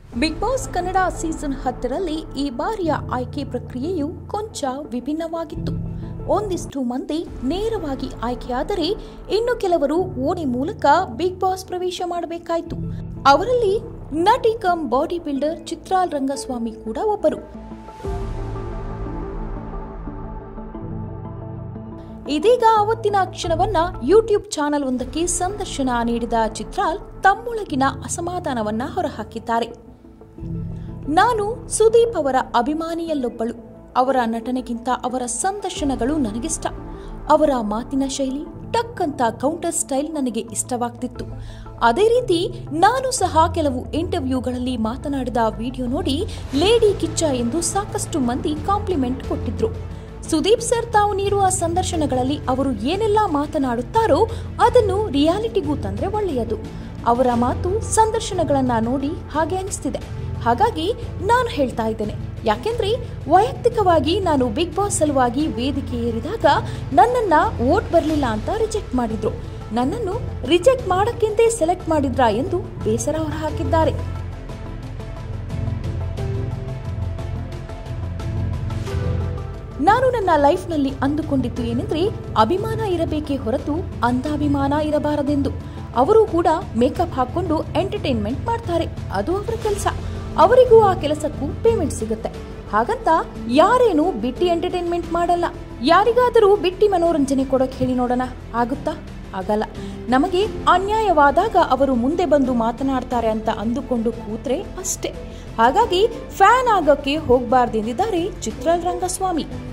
big boss Kannada season ಹತ್ತರಲ್ಲಿ ಈ ಬಾರಿಯ ಆಯ್ಕೆ ಪ್ರಕ್ರಿಯೆಯು ಕೊಂಚ ವಿಭಿನ್ನವಾಗಿತ್ತು ಒಂದಿಷ್ಟು ಮಂದಿ ನೇರವಾಗಿ ಆಯ್ಕೆಯಾದರೆ ಇನ್ನು ಕೆಲವರು ಓಣಿ ಮೂಲಕ ಬಿಗ್ ಬಾಸ್ ಪ್ರವೇಶ ಮಾಡಬೇಕಾಯಿತು ಅವರಲ್ಲಿ ನಟಿ cum body builder Chitral Rangaswamy ಕೂಡ ಒಬ್ಬರು ಇದೀಗ ಅವತ್ತಿನ ಕ್ಷಣವನ್ನ ಯೂಟ್ಯೂಬ್ ಚಾನೆಲ್ ಒಂದಕ್ಕೆ ಸಂದರ್ಶನ ನೀಡಿದ ಚಿತ್ರಾಲ್ ತಮ್ಮೊಳಗಿನ ಅಸಮಾಧಾನವನ್ನ ಹೊರಹಾಕಿದ್ದಾರೆ ನಾನು ಸುದೀಪ್ ಅವರ ಅಭಿಮಾನಿಯಲ್ಲೊಬ್ಬಳು ಅವರ ನಟನೆಗಿಂತ ಅವರ ಸಂದರ್ಶನಗಳು ನನಗಿಷ್ಟ ಅವರ ಮಾತಿನ ಶೈಲಿ ಟಕ್ ಅಂತ ಕೌಂಟರ್ ಸ್ಟೈಲ್ ನನಗೆ ಇಷ್ಟವಾಗ್ತಿತ್ತು ಅದೇ ರೀತಿ ನಾನು ಸಹ ಕೆಲವು ಇಂಟರ್ವ್ಯೂಗಳಲ್ಲಿ ಮಾತನಾಡಿದ ವಿಡಿಯೋ ನೋಡಿ ಲೇಡಿ ಕಿಚ್ಚ ಎಂದು ಸಾಕಷ್ಟು ಮಂದಿ ಕಾಂಪ್ಲಿಮೆಂಟ್ ಕೊಟ್ಟಿದ್ರು ಸುದೀಪ್ ಸರ್ ತಾವು ನೀಡುವ ಸಂದರ್ಶನಗಳಲ್ಲಿ ಅವರು ಏನೆಲ್ಲ ಮಾತನಾಡುತ್ತಾರೋ ಅದನ್ನು ರಿಯಾಲಿಟಿಗೂ ತಂದ್ರೆ ಒಳ್ಳೆಯದು ಅವರ ಮಾತು ಸಂದರ್ಶನಗಳನ್ನ ನೋಡಿ ಹಾಗೆ ಅನಿಸ್ತಿದೆ ಹಾಗಾಗಿ ನಾನು ಹೇಳ್ತಾ ಇದ್ದೇನೆ ಯಾಕೆಂದ್ರೆ ವೈಯಕ್ತಿಕವಾಗಿ ನಾನು ಬಿಗ್ ಬಾಸ್ ಸಲುವಾಗಿ ವೇದಿಕೆ ಏರಿದಾಗ ನನ್ನನ್ನ ವೋಟ್ ಬರಲಿಲ್ಲ ಅಂತ ರಿಜೆಕ್ಟ್ ಮಾಡಿದ್ರು ನನ್ನನ್ನು ರಿಜೆಕ್ಟ್ ಮಾಡಕ್ಕೆಂದೇ ಸೆಲೆಕ್ಟ್ ಮಾಡಿದ್ರಾ ಎಂದು ಬೇಸರ ಹೊರಹಾಕಿದ್ದಾರೆ ನಾನು ನನ್ನ ಲೈಫ್ನಲ್ಲಿ ಅಂದುಕೊಂಡಿದ್ದು ಏನೆಂದ್ರೆ ಅಭಿಮಾನ ಇರಬೇಕೇ ಹೊರತು ಅಂಧಾಭಿಮಾನ ಇರಬಾರದೆಂದು ಅವರು ಕೂಡ ಮೇಕಪ್ ಹಾಕೊಂಡು ಎಂಟರ್ಟೈನ್ಮೆಂಟ್ ಮಾಡ್ತಾರೆ ಅದು ಅವರ ಕೆಲಸ ಅವರಿಗೂ ಆ ಕೆಲಸಕ್ಕೂ ಪೇಮೆಂಟ್ ಸಿಗುತ್ತೆ ಹಾಗಂತ ಯಾರೇನು ಬಿಟ್ಟಿ ಎಂಟರ್ಟೈನ್ಮೆಂಟ್ ಮಾಡಲ್ಲ ಯಾರಿಗಾದರೂ ಬಿಟ್ಟಿ ಮನೋರಂಜನೆ ಕೊಡೋಕೆ ಹೇಳಿ ನೋಡೋಣ ಆಗುತ್ತಾ ಆಗಲ್ಲ ನಮಗೆ ಅನ್ಯಾಯವಾದಾಗ ಅವರು ಮುಂದೆ ಬಂದು ಮಾತನಾಡ್ತಾರೆ ಅಂತ ಅಂದುಕೊಂಡು ಕೂತ್ರೆ ಅಷ್ಟೇ ಹಾಗಾಗಿ ಫ್ಯಾನ್ ಆಗೋಕೆ ಹೋಗಬಾರ್ದೆಂದಿದ್ದಾರೆ ಚಿತ್ರಾಲ್ ರಂಗಸ್ವಾಮಿ